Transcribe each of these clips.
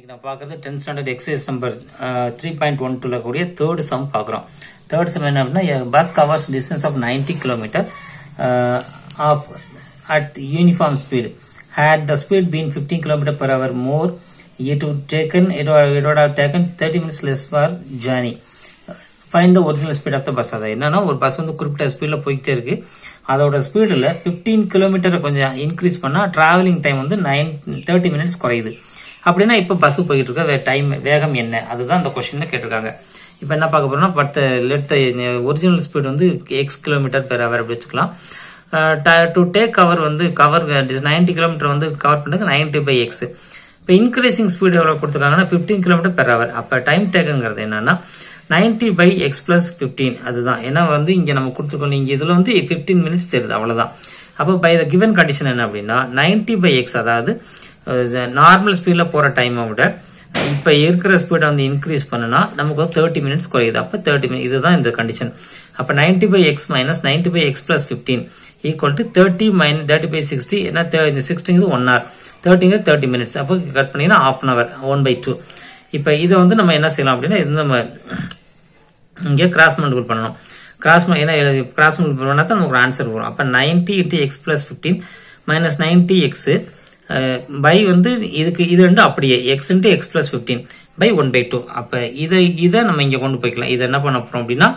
நான் பார்க்குறது tenth standard exercise number three point one டூல கூடிய தேர்ட் சம் பார்க்குறோம் தேர்ட் சம் என்ன அப்படின்னா bus covers distance of ninety kilometre of at uniform speed had the speed been 15 km per hour more it would taken it would, it would have taken 30 minutes less for journey find the original speed of the bus அது என்னன்னா ஒரு bus வந்து குறிப்பிட்ட ஸ்பீடில் போய்கிட்டே இருக்கு அதோட ஸ்பீடில் ஃபிஃப்டீன் கிலோமீட்டரை கொஞ்சம் இன்க்ரீஸ் பண்ணால் டிராவலிங் டைம் வந்து நைன் தேர்ட்டி மினிட்ஸ் குறையுது அப்படின்னா இப்போ பஸ் போயிட்டு இருக்க டைம் வேகம் என்ன அதுதான் அந்த கொஸ்டின்ல கேட்டிருக்காங்க இப்போ என்ன பார்க்க போறோம்னா பட் லெட் ஒரிஜினல் ஸ்பீட் வந்து எக்ஸ் கிலோமீட்டர் பெர் ஹவர் அப்படி வச்சுக்கலாம் டு டேக் கவர் வந்து கவர் நைன்டி கிலோமீட்டர் வந்து கவர் பண்ணுறது நைன்டி பை எக்ஸ் இப்போ இன்க்ரீசிங் ஸ்பீடு எவ்வளோ கொடுத்துருக்காங்கன்னா ஃபிஃப்டீன் கிலோமீட்டர் பெர் ஹவர் அப்போ டைம் டேக்குங்கிறது என்னன்னா ninety by x plus fifteen அதுதான் ஏன்னா வந்து இங்கே நம்ம கொடுத்துருக்கோம் இங்கே இதில் வந்து ஃபிஃப்டீன் மினிட்ஸ் தெரியுது அவ்வளோதான் அப்போ பை த கிவன் கண்டிஷன் என்ன அப்படின்னா நைன்டி பை எக்ஸ் அதாவது நார்மல் ஸ்பீடில் போகிற டைமை விட இப்போ இருக்கிற ஸ்பீடை வந்து இன்க்ரீஸ் பண்ணுனா நமக்கு வந்து தேர்ட்டி மினிட்ஸ் குறையுது அப்போ தேர்ட்டி மினிட் இதுதான் இந்த கண்டிஷன் அப்போ ninety by x minus ninety by x plus fifteen equal to thirty minus thirty by sixty ஏன்னா இந்த சிக்ஸ்டிங்கிறது ஒன் ஹவர் தேர்ட்டிங்க தேர்ட்டி மினிட்ஸ் அப்போ கட் பண்ணிங்கன்னா half an hour one by two இப்போ இதை வந்து நம்ம என்ன செய்யலாம் அப்படின்னா இது நம்ம இங்கே கிராஸ் மல்டிபிள் பண்ணணும் கிராஸ் ஏன்னா கிராஸ் மல்டிபிள் பண்ணால் தான் நமக்கு ஒரு ஆன்சர் வரும் அப்போ ninety into x plus fifteen minus ninety x by வந்து இதுக்கு இது ரெண்டு அப்படியே x into x plus fifteen by one by two அப்போ இதை இதை நம்ம இங்கே கொண்டு போய்க்கலாம் இதை என்ன பண்ண போகிறோம் அப்படின்னா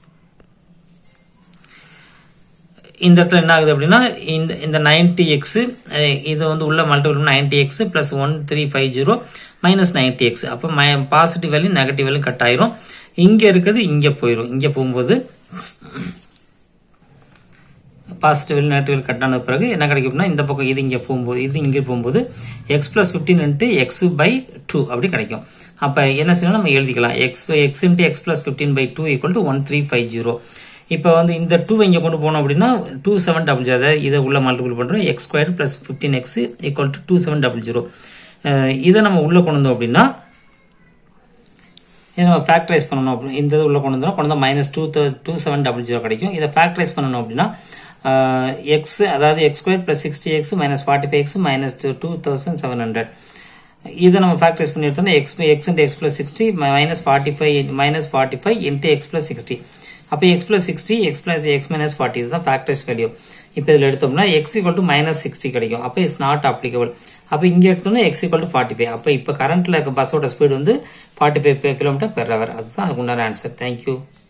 இந்த இடத்துல என்ன ஆகுது அப்படின்னா இந்த இந்த நைன்டி எக்ஸ் இது வந்து உள்ள multiple ninety x plus one three five zero minus ninety x அப்போ positive value negative value cut ஆயிரும் இங்க இருக்கிறது இங்க போயிடும் இங்க போகும்போது positive value negative value cut ஆனது பிறகு என்ன கிடைக்கும்னா இந்த பக்கம் இது இங்க போகும்போது இது இங்க போகும்போது x plus fifteen into x by two அப்படி கிடைக்கும் அப்ப என்ன செய்யணும் நம்ம எழுதிக்கலாம் x x into x plus fifteen by two equal to one three five zero இப்போ வந்து இந்த டூ இங்கே கொண்டு போனோம் அப்படின்னா டூ செவன் டபுள் ஜீரோ அதாவது இதை உள்ள மல்டிபிள் பண்ணுறோம் x square plus fifteen x equal to two seven double zero இதை நம்ம உள்ள கொண்டு வந்தோம் அப்படின்னா இதை நம்ம ஃபேக்டரைஸ் பண்ணணும் அப்படின்னு இந்த உள்ள கொண்டு வந்தோம் கொண்டு வந்தால் minus two two seven double zero கிடைக்கும் இதை ஃபேக்டரைஸ் பண்ணணும் அப்படின்னா எக்ஸ் அதாவது x square plus sixty x minus forty five x minus two thousand seven hundred இதை நம்ம ஃபேக்டரைஸ் பண்ணி எடுத்தோம்னா x x into x plus sixty minus forty five minus forty five into x plus sixty அப்போ x plus sixty x plus x minus forty இதுதான் factors value இப்போ இதில் எடுத்தோம்னா x equal to minus sixty கிடைக்கும் அப்போ it's not applicable அப்போ இங்கே எடுத்தோம்னா x equal to forty five அப்போ இப்போ கரண்ட்ல இருக்க பஸ்ஸோட ஸ்பீடு வந்து forty five kilometre per hour அதுதான் அதுக்கு உண்டான ஆன்சர் தேங்க்யூ